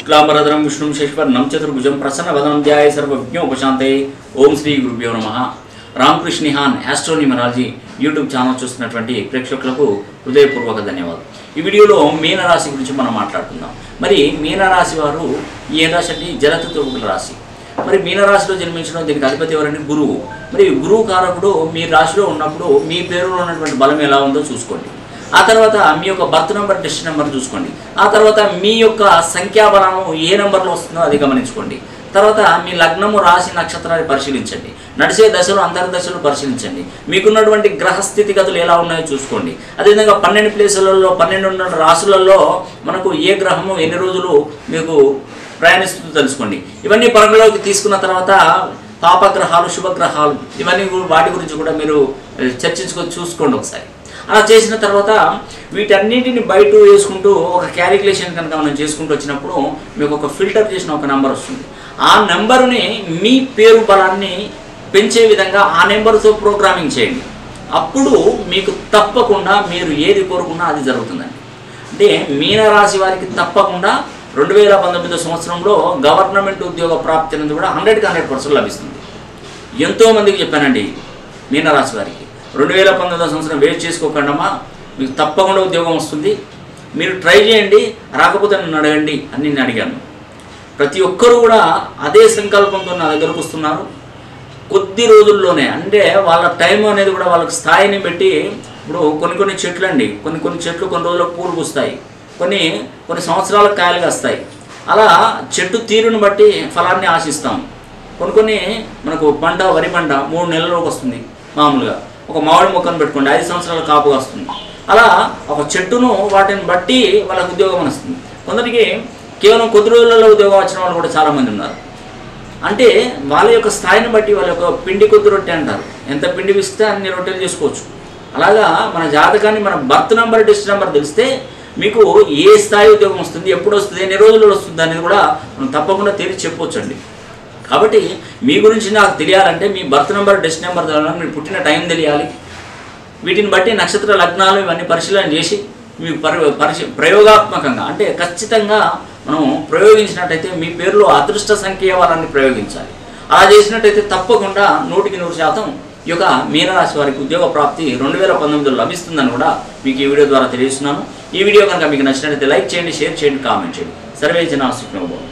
శుక్లాంబరధరం విష్ణుం శేశ్వర్ణం చతుర్భుజం ప్రసన్నవదనం ధ్యాయ సర్వజ్ఞోపశాంతే ఓం శ్రీ గురుభ్యో నమ రామకృష్ణిహాన్ ఆస్ట్రోనిమరాలజీ యూట్యూబ్ ఛానల్ చూస్తున్నటువంటి ప్రేక్షకులకు హృదయపూర్వక ధన్యవాదాలు ఈ వీడియోలో మీనరాశి గురించి మనం మాట్లాడుకుందాం మరి మీనరాశి వారు ఏ రాశి అంటే జలతత్వకుల రాశి మరి మీనరాశిలో జన్మించడం దీనికి అధిపతి ఎవరంటే గురువు మరి గురువు కారకుడు మీ రాశిలో ఉన్నప్పుడు మీ పేరులో ఉన్నటువంటి బలం ఎలా ఉందో చూసుకోండి ఆ తర్వాత మీ యొక్క బర్త్ నెంబర్ టెస్ట్ నెంబర్ చూసుకోండి ఆ తర్వాత మీ యొక్క సంఖ్యాబలము ఏ నెంబర్లో వస్తుందో అది గమనించుకోండి తర్వాత మీ లగ్నము రాశి నక్షత్రాన్ని పరిశీలించండి నడిచే దశలు అంతర్దశలు పరిశీలించండి మీకున్నటువంటి గ్రహ స్థితిగతులు ఎలా ఉన్నాయో చూసుకోండి అదేవిధంగా పన్నెండు ప్లేసులలో పన్నెండు ఉన్న రాసులలో మనకు ఏ గ్రహము ఎన్ని రోజులు మీకు ప్రయాణిస్తుందో తెలుసుకోండి ఇవన్నీ పరిగణలోకి తీసుకున్న తర్వాత పాపగ్రహాలు శుభగ్రహాలు ఇవన్నీ గు- వాటి గురించి కూడా మీరు ఏ, చర్చించుకొని చూసుకోండి ఒకసారి అలా చేసిన తర్వాత వీటన్నిటిని బయట వేసుకుంటూ ఒక క్యాలిక్యులేషన్ కనుక మనం చేసుకుంటూ వచ్చినప్పుడు మీకు ఒక ఫిల్టర్ చేసిన ఒక నెంబర్ వస్తుంది ఆ నెంబరుని మీ పేరు బలాన్ని పెంచే విధంగా ఆ నెంబర్తో ప్రోగ్రామింగ్ చేయండి అప్పుడు మీకు తప్పకుండా మీరు ఏది కోరుకున్నా అది జరుగుతుందండి అంటే మీనరాశి వారికి తప్పకుండా రెండు వేల పంతొమ్మిదో సంవత్సరంలో గవర్నమెంట్ ఉద్యోగ ప్రాప్తి అనేది కూడా హండ్రెడ్కి హండ్రెడ్ పర్సెంట్ లభిస్తుంది ఎంతోమందికి చెప్పానండి మీనరాశి వారికి రెండు వేల పంతొమ్మిదో సంవత్సరం వేస్ట్ చేసుకోకండమ్మా మీకు తప్పకుండా ఉద్యోగం వస్తుంది మీరు ట్రై చేయండి రాకపోతే నన్ను అడగండి అని నేను అడిగాను ప్రతి ఒక్కరు కూడా అదే సంకల్పంతో నా దగ్గరకు వస్తున్నారు కొద్ది రోజుల్లోనే అంటే వాళ్ళ టైం అనేది కూడా వాళ్ళకి స్థాయిని పెట్టి ఇప్పుడు కొన్ని కొన్ని చెట్లు అండి కొన్ని కొన్ని చెట్లు కొన్ని రోజులకు పూలు పూస్తాయి కొన్ని కొన్ని సంవత్సరాలకు కాయలు కాస్తాయి అలా చెట్టు తీరును బట్టి ఫలాన్ని ఆశిస్తాం కొన్ని కొన్ని మనకు పంట వరి పంట మూడు నెలలకు వస్తుంది మామూలుగా ఒక మామిడి మొక్కను పెట్టుకోండి ఐదు సంవత్సరాల కాపు వస్తుంది అలా ఒక చెట్టును వాటిని బట్టి వాళ్ళకి ఉద్యోగం వస్తుంది కొందరికి కేవలం కొద్ది రోజులలో ఉద్యోగం వచ్చిన వాళ్ళు కూడా చాలామంది ఉన్నారు అంటే వాళ్ళ యొక్క స్థాయిని బట్టి వాళ్ళ యొక్క పిండి కొద్ది రొట్టె అంటారు ఎంత పిండి విసిస్తే అన్ని రొట్టెలు చేసుకోవచ్చు అలాగా మన జాతకాన్ని మన బర్త్ నెంబర్ డిస్ట్ నెంబర్ తెలిస్తే మీకు ఏ స్థాయి ఉద్యోగం వస్తుంది ఎప్పుడు వస్తుంది ఎన్ని రోజుల్లో వస్తుంది అనేది కూడా మనం తప్పకుండా తెలిసి చెప్పొచ్చండి కాబట్టి మీ గురించి నాకు తెలియాలంటే మీ బర్త్ నెంబర్ డెస్ట్ నెంబర్ తెలియాలి మీరు పుట్టిన టైం తెలియాలి వీటిని బట్టి నక్షత్ర లగ్నాలు ఇవన్నీ పరిశీలన చేసి మీ పరి పరిశీ ప్రయోగాత్మకంగా అంటే ఖచ్చితంగా మనం ప్రయోగించినట్టయితే మీ పేరులో అదృష్ట సంఖ్య వాళ్ళని ప్రయోగించాలి అలా చేసినట్టయితే తప్పకుండా నూటికి నూరు శాతం ఈ యొక్క మీనరాశి వారికి ఉద్యోగ ప్రాప్తి రెండు వేల పంతొమ్మిదిలో లభిస్తుందని కూడా మీకు ఈ వీడియో ద్వారా తెలియజేస్తున్నాను ఈ వీడియో కనుక మీకు నచ్చినట్లయితే లైక్ చేయండి షేర్ చేయండి కామెంట్ చేయండి సర్వే జనా సుఖ్నోభవం